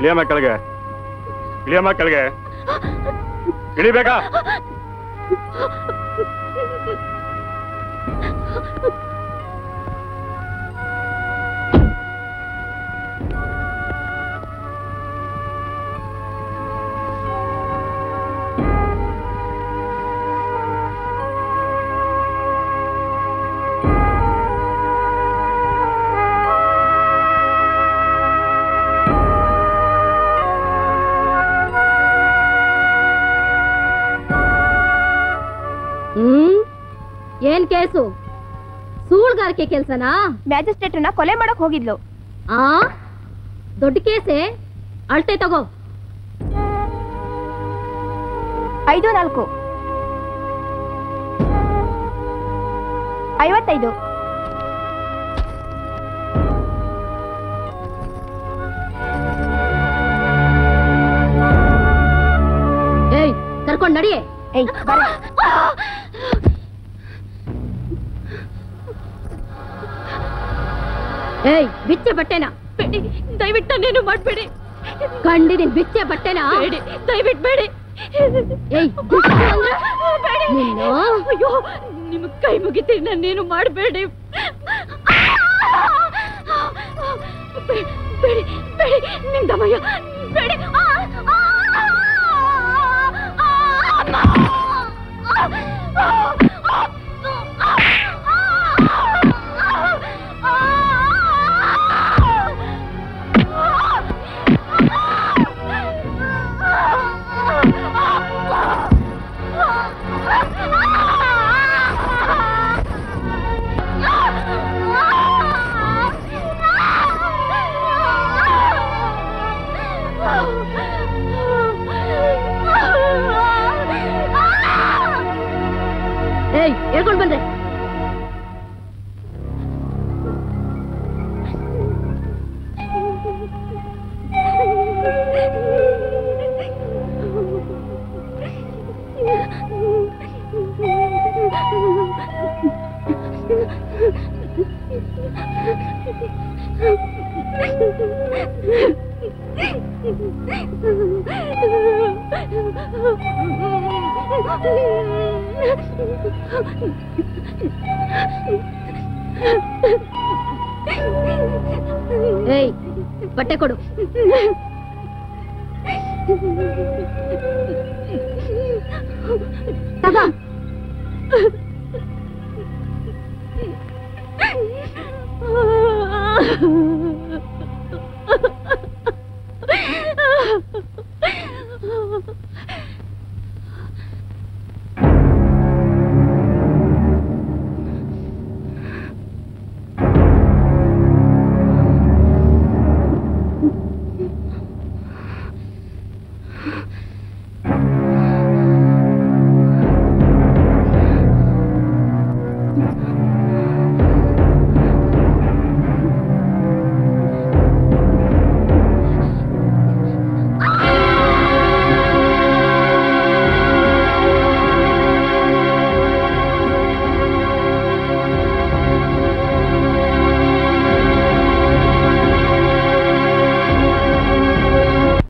ಇಳಿಯಮ್ಮ ಕೆಳಗೆ ಇಳಿಯಮ್ಮ ಕೆಳಗೆ ಇಳಿಬೇಕಾ ಹ್ಮ್ ಏನ್ ಕೇಸು ಸೂಳ್ಗಾರಿಕೆ ಕೆಲ್ಸನಾ ಮ್ಯಾಜಿಸ್ಟ್ರೇಟ್ರನ್ನ ಕೊಲೆ ಮಾಡಕ್ ಹೋಗಿದ್ಲು ಆ ದೊಡ್ಡ ಕೇಸೆ ಅಳ್ತೆ ತಗೋ ಐದು ನಾಲ್ಕು ಐವತ್ತೈದು ಏಯ್ ಕರ್ಕೊಂಡ್ ನಡಿಯೇ ಏಯ್ ಬರ ಏಯ್ ಬಿಚ್ಚೆ ಬಟ್ಟೆನ ಬೇಡಿ ದಯವಿಟ್ಟು ನನ್ನೇನು ಮಾಡ್ಬೇಡಿ ಕಂಡಿದೀನಿ ಬಿಚ್ಚೆ ಬಟ್ಟೆನ ಬೇಡಿ ದಯವಿಟ್ಟು ಬೇಡಿ ಏಯ್ ಬಿಚ್ಚು ಅಂದ್ರೆ ಬೇಡಿ ನಿನ್ನು ಅಯ್ಯೋ ನಿಮ್ ಕೈ ಮುಗಿತೀನಿ ನನ್ನೇನು ಮಾಡಬೇಡಿ ಬೇಡಿ ಬೇಡಿ ನಿಮ್ ದಮಯ್ಯ ಬೇಡಿ ಆ, ಆ, ಆ, ಅಮ್ಮ. ಏಯ್ ಹೇಳ್ಕೊಂಡ್ ಬಂದ್ರೆ ಏಯ್ ಬಟ್ಟೆ ಕೊಡು ತಗೋ